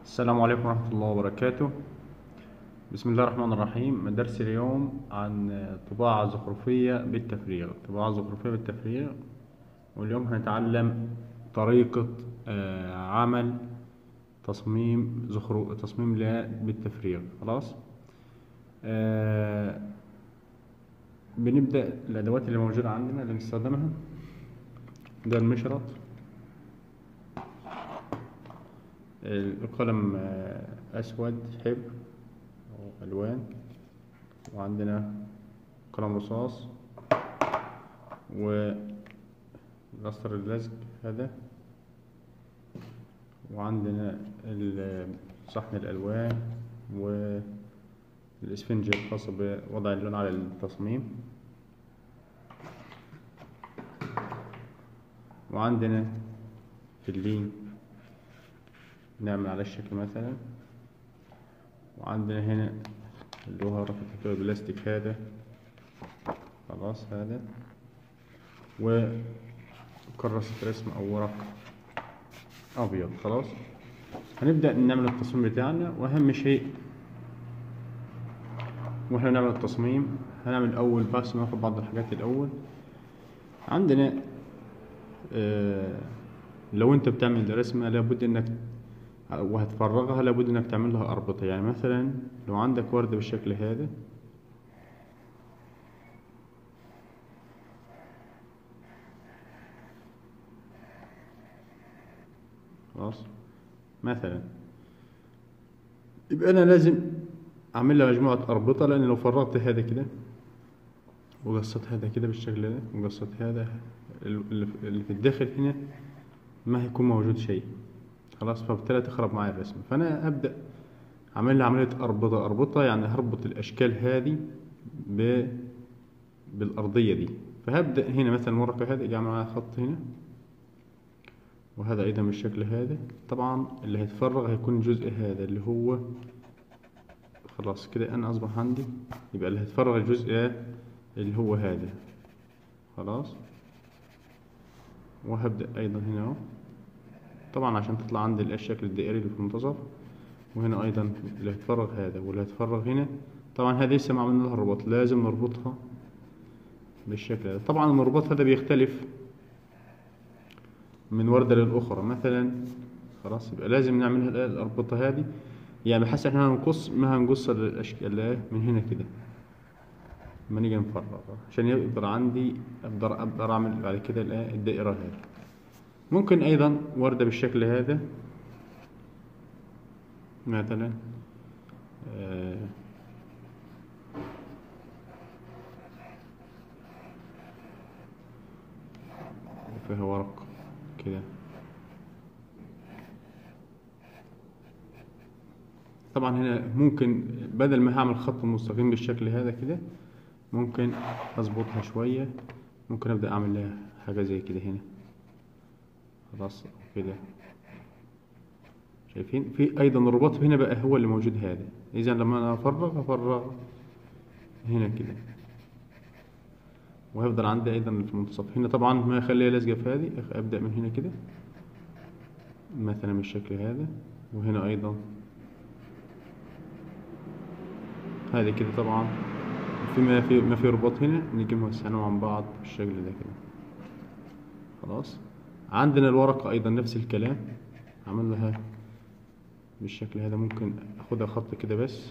السلام عليكم ورحمة الله وبركاته بسم الله الرحمن الرحيم درس اليوم عن طباعة زخرفية بالتفريغ طباعة زخرفية بالتفريغ واليوم هنتعلم طريقة آه، عمل تصميم زخرو تصميم لا بالتفريغ خلاص آه، بنبدأ الأدوات اللي موجودة عندنا اللي بنستخدمها ده المشرط القلم آه، أسود حبر أو ألوان وعندنا قلم رصاص والأسطر اللزج هذا وعندنا ال- صحن الألوان والإسفنجة الخاصة بوضع اللون على التصميم وعندنا فلين نعمل على الشكل مثلا وعندنا هنا اللي هو رفع تكوين البلاستيك هذا خلاص هذا وكراسة رسم أو ورق أبيض خلاص هنبدأ نعمل التصميم بتاعنا وأهم شيء واحنا بنعمل التصميم هنعمل أول بس ناخد بعض الحاجات الأول عندنا آه لو انت بتعمل رسمة لابد انك وهتفرغها لابد انك تعمل لها اربطة يعني مثلا لو عندك وردة بالشكل هذا خلاص مثلا يبقى انا لازم اعمل لها مجموعة اربطة لان لو فرغت هذا كده وقصت هذا كده بالشكل ده وقصت هذا اللي اللي في الداخل هنا ما هيكون موجود شيء خلاص فبالتالي تخرب معايا الرسمة فأنا أبدأ أعمل لي عملية أربطة أربطة يعني هربط الأشكال هذه ب... بالأرضية دي فهبدأ هنا مثلا الورقة هذه أجي أعمل معاها خط هنا وهذا أيضا بالشكل هذا طبعا اللي هيتفرغ هيكون الجزء هذا اللي هو خلاص كده أنا أصبح عندي يبقى اللي هيتفرغ الجزء اللي هو هذا خلاص وهبدأ أيضا هنا أهو طبعا عشان تطلع عندي الشكل الدائري اللي في المنتصف وهنا أيضا اللي هيتفرغ هذا واللي هيتفرغ هنا طبعا هذه لسه ما عملنا لها رباط لازم نربطها بالشكل هذا طبعا الرباط هذا بيختلف من وردة للأخرى مثلا خلاص يبقى لازم نعمل الأربطة هذه يعني بحيث احنا هنقص ما هنقص الأشكال من هنا كده لما نيجي نفرغ عشان يقدر عندي اقدر اقدر اعمل بعد كده الدائره هذه ممكن ايضا ورده بالشكل هذا مثلا آه وفيها ورق كده طبعا هنا ممكن بدل ما هعمل خط مستقيم بالشكل هذا كده ممكن اظبطها شوية ممكن ابدأ اعمل لها حاجة زي كده هنا خلاص كده شايفين في ايضا الرباط هنا بقى هو اللي موجود هذا اذا لما انا افرغ افرغ هنا كده وهيفضل عندي ايضا في المنتصف هنا طبعا ما اخليها لازقة في هذه ابدأ من هنا كده مثلا بالشكل هذا وهنا ايضا هذه كده طبعا في ما في ما في رباط هنا نيجي موسعينهم عن بعض بالشكل ده كده خلاص عندنا الورقة أيضا نفس الكلام عمل لها بالشكل هذا ممكن أخدها خط كده بس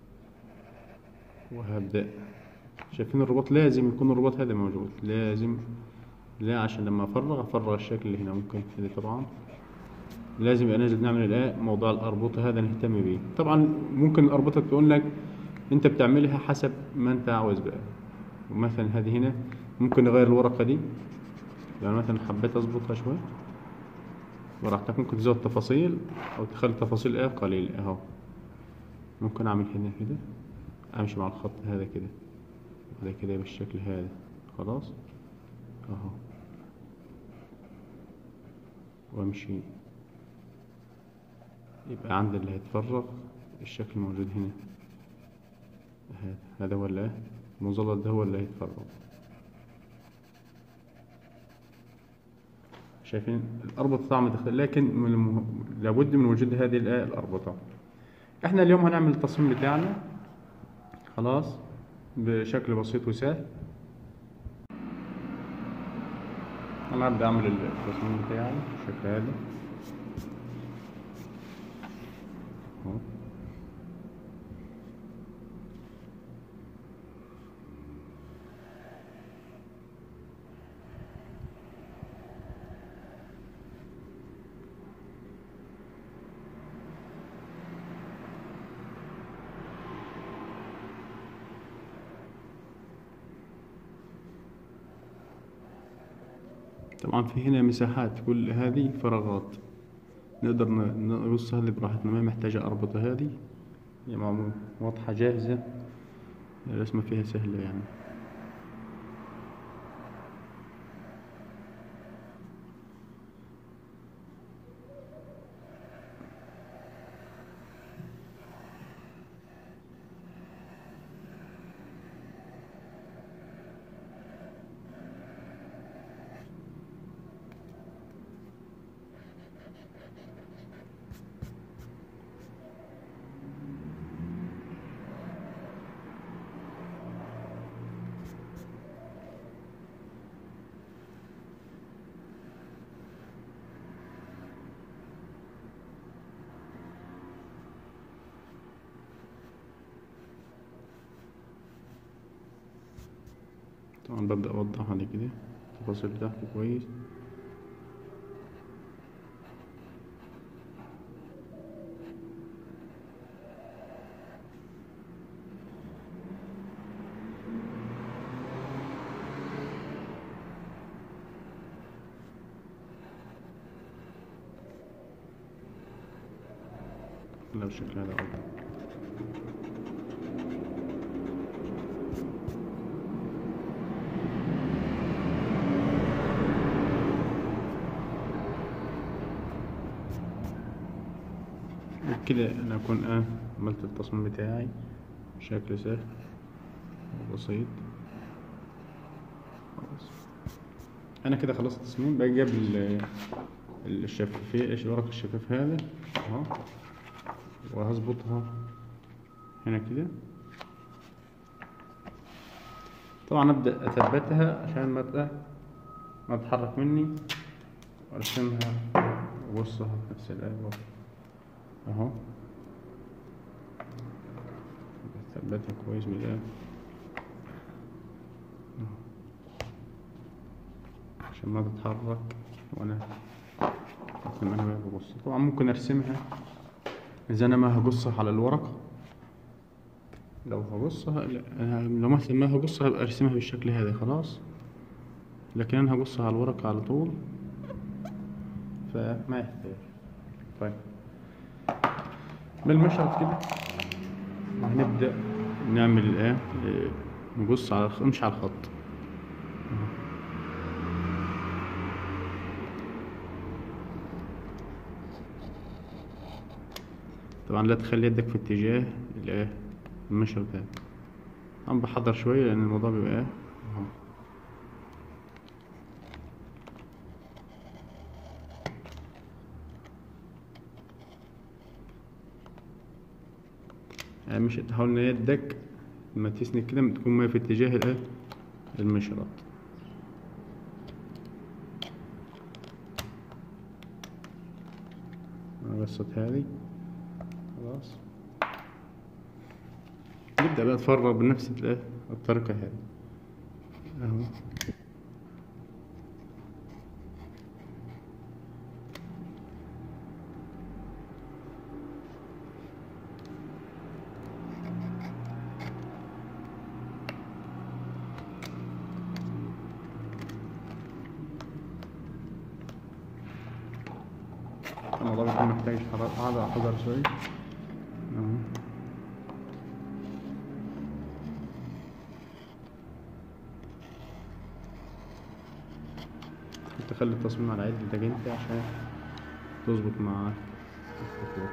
وهبدأ شايفين الرباط لازم يكون الرباط هذا موجود لازم لا عشان لما أفرغ أفرغ الشكل اللي هنا ممكن كده طبعا لازم يبقى نازل نعمل الآن موضوع الأربطة هذا نهتم بيه طبعا ممكن الأربطة تقول لك انت بتعملها حسب ما انت عاوز بقى مثلا هذه هنا ممكن نغير الورقة دي لو مثلا حبيت اظبطها شوية براحتك ممكن تزود تفاصيل او تخلي تفاصيل ايه قليل اهو ممكن اعمل هنا كده امشي مع الخط هذا كده هذا كده بالشكل هذا خلاص اهو وامشي يبقى عندي اللي هيتفرغ الشكل موجود هنا هذا هو اللي المظلل ده هو اللي هيتفرغ شايفين الأربطة طبعا داخل لكن من المه... لابد من وجود هذه الآية الأربطة احنا اليوم هنعمل التصميم بتاعنا خلاص بشكل بسيط وسهل انا هبدأ اعمل التصميم بتاعي بالشكل هذا اهو طبعا في هنا مساحات كل هذه فراغات نقدر ن- نقص هذه براحتنا ما محتاجة أربطة هذه هي معمول واضحة جاهزة الرسمة فيها سهلة يعني طبعا ببدأ أوضح على كده التفاصيل بتاعته كويس لا بالشكل هذا أوضح كده انا اكون اه عملت التصميم بتاعي بشكل سهل وبسيط خلاص انا كده خلصت التصميم بقى جاب ال- الشفافية ايش ورق الشفاف هذا اهو وهظبطها هنا كده طبعا ابدا اثبتها عشان ما ت- ما تتحرك مني وارسمها وابصها في نفس الايه اهو ثبتها كويس بالآن أهو. عشان ما تتحرك وانا ارسم انا وهي ببص طبعا ممكن ارسمها اذا انا ما هقصها على الورقة لو هقصها لا، أنا لو مثلا ما هقصها هبقى ارسمها بالشكل هذا خلاص لكن انا هقصها على الورقة على طول فما يحتاج طيب بالمشهد كده هنبدأ نعمل الايه إيه، نبص على الخ- مش على الخط أهو. طبعا لا تخلي يدك في اتجاه الايه المشهد ده عم بحضر شوية لأن الموضوع بيبقى ايه أهو. يعني مش تحاول ان يدك لما تسند كده تكون ما في اتجاه الايه المشرط انا بسط هذه خلاص نبدأ بقى تفرغ بنفس الايه الطريقة هذه اهو الموضوع بيكون محتاج حرارة هذا حذر شوي اهو تخلي التصميم على عدتك انت عشان تظبط مع الخطوات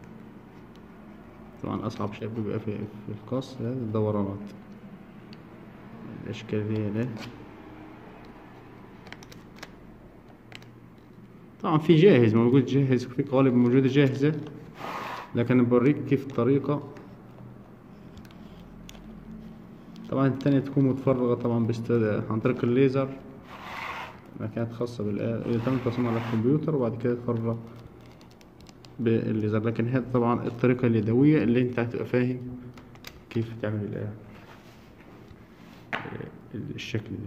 طبعا أصعب شيء بيبقى في في القص هذه الدورانات الاشكالية له طبعا في جاهز موجود جاهز في قوالب موجودة جاهزة لكن بوريك كيف الطريقة طبعا التانية تكون متفرغة طبعا بست... عن طريق الليزر كانت خاصة بال تم تصميمها على الكمبيوتر وبعد كده تفرغ بالليزر لكن هذه طبعا الطريقة اليدوية اللي انت هتبقى فاهم كيف تعمل الآية الشكل ده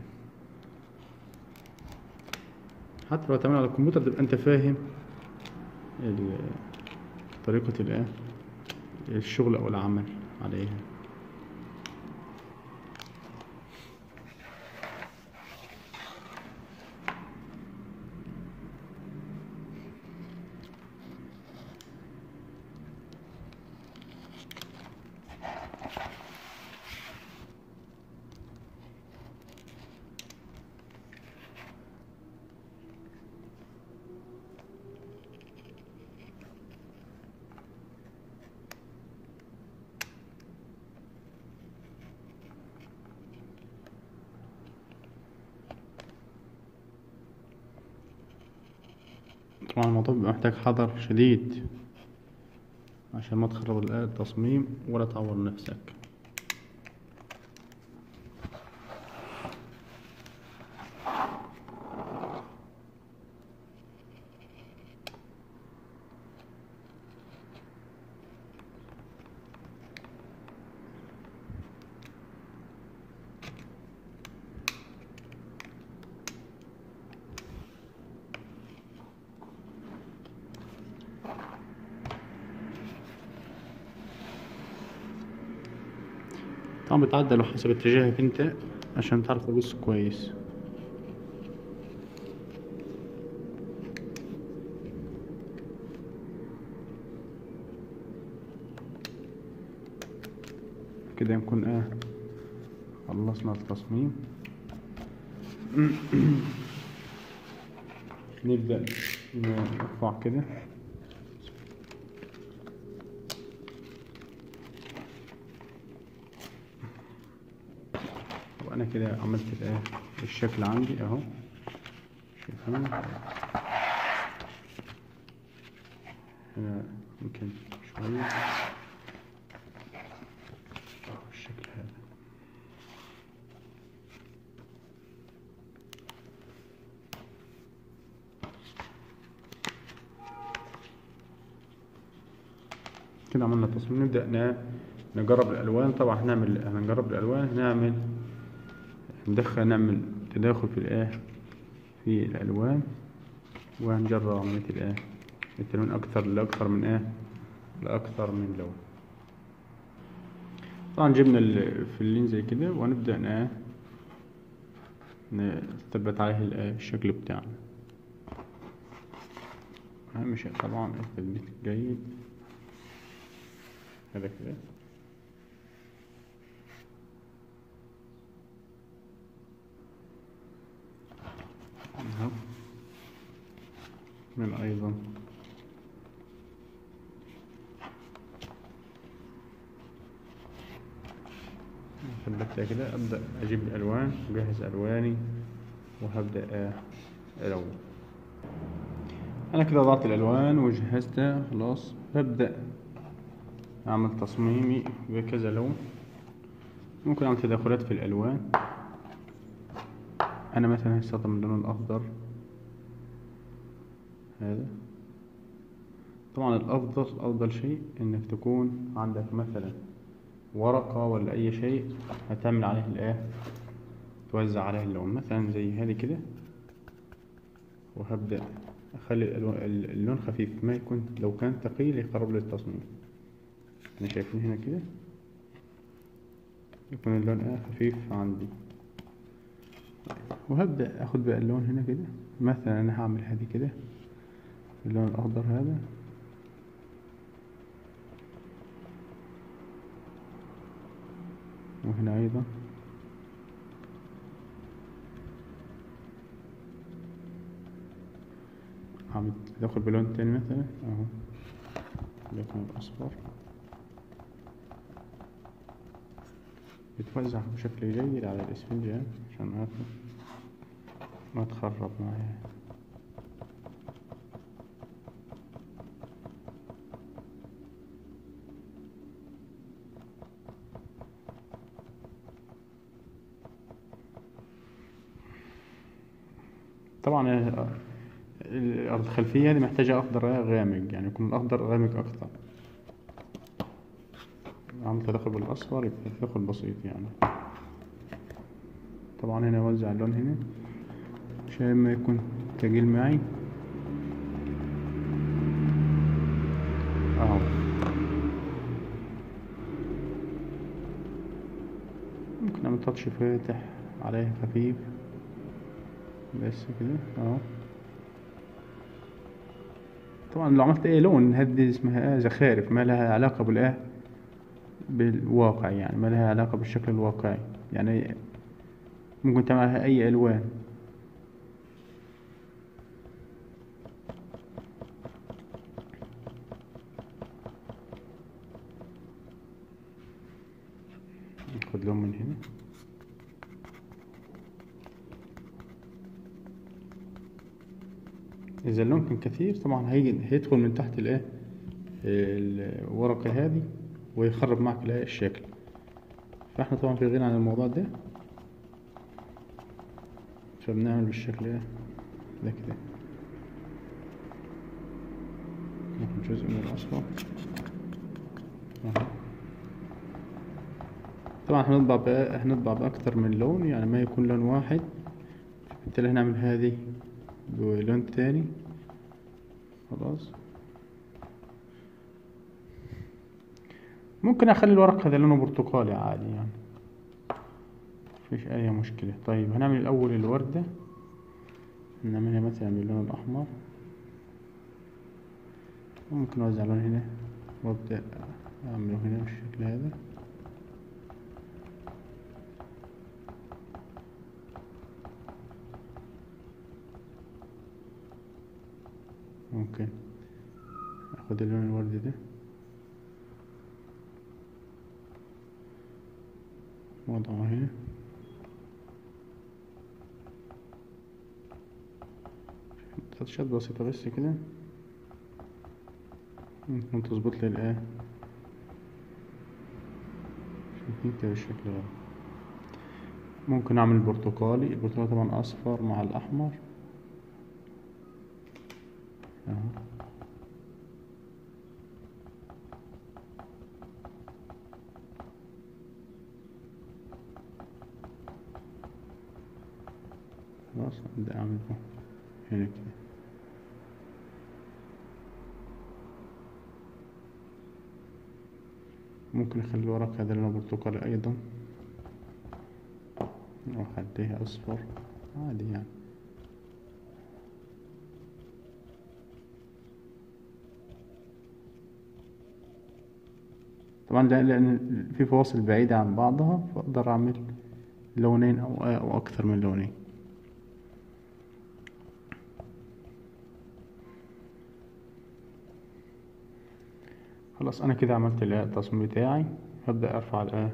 حتى لو تعمل على الكمبيوتر تبقى انت فاهم ال- طريقة الآية الشغل أو العمل عليها طبعا الموضوع بيبقى محتاج حذر شديد عشان ما تخرب الآية التصميم ولا تعور نفسك طبعا بتعدل حسب اتجاهك انت عشان تعرف تبص كويس كده نكون اه خلصنا التصميم نبدأ نرفع كده وانا كده عملت الايه الشكل عندي اهو شايفين هنا يمكن شوية اهو الشكل هذا كده عملنا تصميم نبدأ ن- نجرب الألوان طبعا هنعمل هنجرب الألوان هنعمل ندخل نعمل تداخل في الآه في الألوان وهنجرب عملية الآه التلوين أكثر لأكثر من آه لأكثر من لون طبعا جبنا الفلين زي كده وهنبدأ ن- نثبت عليه الآه الشكل بتاعنا أهم شيء طبعا التثبيت الجيد هذا كده أهو. من أيضا ثبتها كده أبدأ أجيب الألوان أجهز ألواني وهبدأ آه، ألون أنا كده وضعت الألوان وجهزتها خلاص ببدأ أعمل تصميمي بكذا لون ممكن أعمل تداخلات في الألوان أنا مثلا هستخدم اللون الأخضر هذا طبعا الأفضل أفضل شيء إنك تكون عندك مثلا ورقة ولا أي شيء هتعمل عليه الآه توزع عليه اللون مثلا زي هذه كده وهبدأ أخلي الألوان- اللون خفيف ما يكون لو كان ثقيل يقرب للتصميم احنا شايفين هنا كده يكون اللون آه خفيف عندي وهبدأ اخد بقى اللون هنا كده مثلا انا هعمل هذه كده اللون الاخضر هذا وهنا ايضا هعمل تدخل بلون تاني مثلا اهو لكن الاصفر يتوزع بشكل جيد على الإسفنجة عشان ما ما تخرب معايا طبعا آه، الأرض الخلفية دي محتاجة أخضر غامق يعني يكون الأخضر غامق أكتر عمل تدخل بالأصفر يبقى تدخل بسيط يعني طبعا هنا أوزع اللون هنا عشان ما يكون تقيل معي أهو ممكن أعمل تاتش فاتح عليها خفيف بس كده أهو طبعا لو عملت ايه لون هذه اسمها ايه زخارف ما لها علاقة بالايه بالواقع يعني ما لها علاقة بالشكل الواقعي يعني ممكن تعملها اي الوان ناخد لون من هنا إذا اللون كان كثير طبعا هيجي هيدخل من تحت الإيه الورقة هذه ويخرب معك الإيه الشكل فإحنا طبعا في غنى عن الموضوع ده فبنعمل بالشكل إيه ده كده ناخد جزء من الأصفر أهو. طبعا هنطبع بقى هنطبع بأكتر من لون يعني ما يكون لون واحد بالتالي هنعمل هذه بلون تاني خلاص ممكن اخلي الورق هذا لونه برتقالي عادي يعني مفيش اي مشكلة طيب هنعمل الاول الوردة نعملها مثلا باللون الاحمر وممكن اوزع لون هنا وابدأ اعمله هنا بالشكل هذا ممكن اخد اللون الوردي ده وضعه هنا تاتشات بسيطة بس كده ممكن تظبط لي الايه شايفين كده بالشكل ده ممكن اعمل برتقالي البرتقالي طبعا اصفر مع الاحمر اهو خلاص ابدأ اعمل اهو هنا كده ممكن اخلي الورق هذا لونه برتقالي ايضا واخليه اصفر عادي يعني طبعا لا- لان في فواصل بعيدة عن بعضها فاقدر اعمل لونين او او اكثر من لونين خلاص انا كده عملت التصميم بتاعي هبدأ ارفع الآية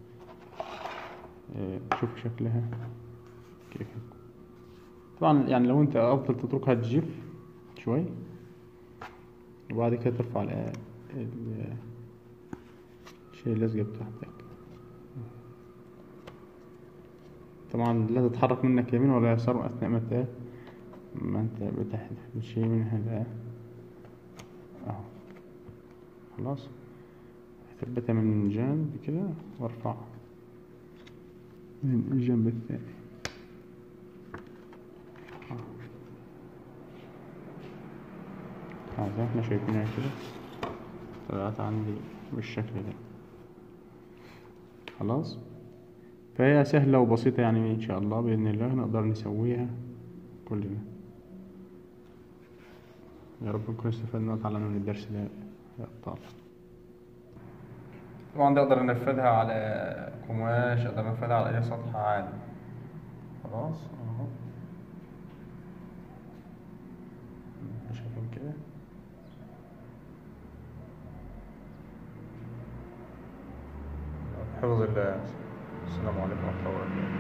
شوف شكلها كيف طبعا يعني لو انت افضل تتركها تجف شوي وبعد كده ترفع الآية ال- الشيء اللزجة بتاعتك طبعا لا تتحرك منك يمين ولا يسار أثناء ما انت ما انت بتحذف شيء منها الآية اهو خلاص اثبتها من جانب كده وارفع من الجنب الثاني هذا احنا شايفينها كده طلعت عندي بالشكل ده خلاص فهي سهلة وبسيطة يعني إن شاء الله بإذن الله نقدر نسويها كلنا يا رب نكون استفدنا وتعلمنا من الدرس ده يا أبطال طبعا ده أقدر أنفذها على قماش أقدر أنفذها على أي سطح عادي خلاص أهو شايفين كده حفظ الله السلام عليكم ورحمة الله وبركاته